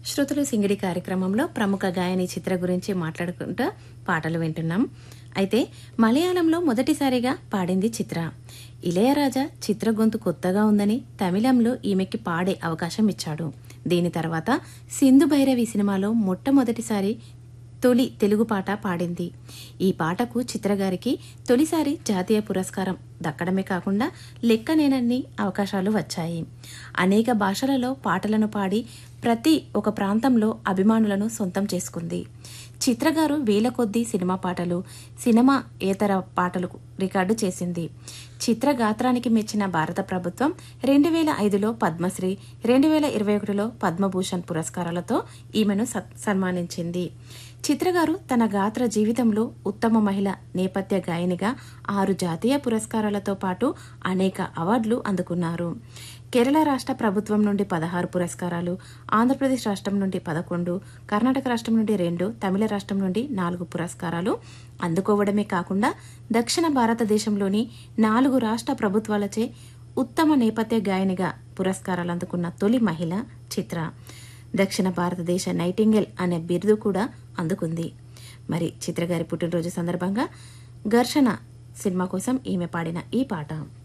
శ్రుతులు సింగిడి కార్యక్రమంలో ప్రముఖ గాయని చిత్ర గురించి మాట్లాడుకుంటూ పాటలు వింటున్నాం అయితే మలయాళంలో మొదటిసారిగా పాడింది చిత్ర ఇళయరాజా చిత్ర గొంతు కొత్తగా ఉందని తమిళంలో ఈమెకి పాడే అవకాశం ఇచ్చాడు దీని తర్వాత సింధు భైరవి సినిమాలో మొట్టమొదటిసారి తొలి తెలుగు పాట పాడింది ఈ పాటకు చిత్రగారికి తొలిసారి జాతీయ పురస్కారం దక్కడమే కాకుండా లెక్కనేనన్ని అవకాశాలు వచ్చాయి అనేక భాషలలో పాటలను పాడి ప్రతి ఒక ప్రాంతంలో అభిమానులను సొంతం చేసుకుంది చిత్రగారు వేల కొద్దీ సినిమా పాటలు సినిమా ఏతర పాటలు రికార్డు చేసింది చిత్ర గాత్రానికి మెచ్చిన భారత ప్రభుత్వం రెండు వేల ఐదులో పద్మశ్రీ రెండు వేల ఇరవై ఒకటిలో పద్మభూషణ్ పురస్కారాలతో ఈమెను సత్- సన్మానించింది చిత్రగారు తన గాత్ర జీవితంలో ఉత్తమ మహిళ నేపథ్య గాయనిగా ఆరు జాతీయ పురస్కారాలతో పాటు అనేక అవార్డులు అందుకున్నారు కేరళ రాష్ట్ర ప్రభుత్వం నుండి పదహారు పురస్కారాలు ఆంధ్రప్రదేశ్ రాష్ట్రం నుండి పదకొండు కర్ణాటక రాష్ట్రం నుండి రెండు తమిళ రాష్ట్రం నుండి నాలుగు పురస్కారాలు అందుకోవడమే కాకుండా దక్షిణ భారతదేశంలోని నాలుగు రాష్ట్ర ప్రభుత్వాలచే ఉత్తమ నేపథ్య గాయనిగా పురస్కారాలు అందుకున్న తొలి మహిళ చిత్ర దక్షిణ భారతదేశ నైటింగెల్ అనే బిరుదు కూడా అందుకుంది మరి చిత్రగారి పుట్టినరోజు సందర్భంగా ఘర్షణ సినిమా కోసం ఈమె పాడిన ఈ పాట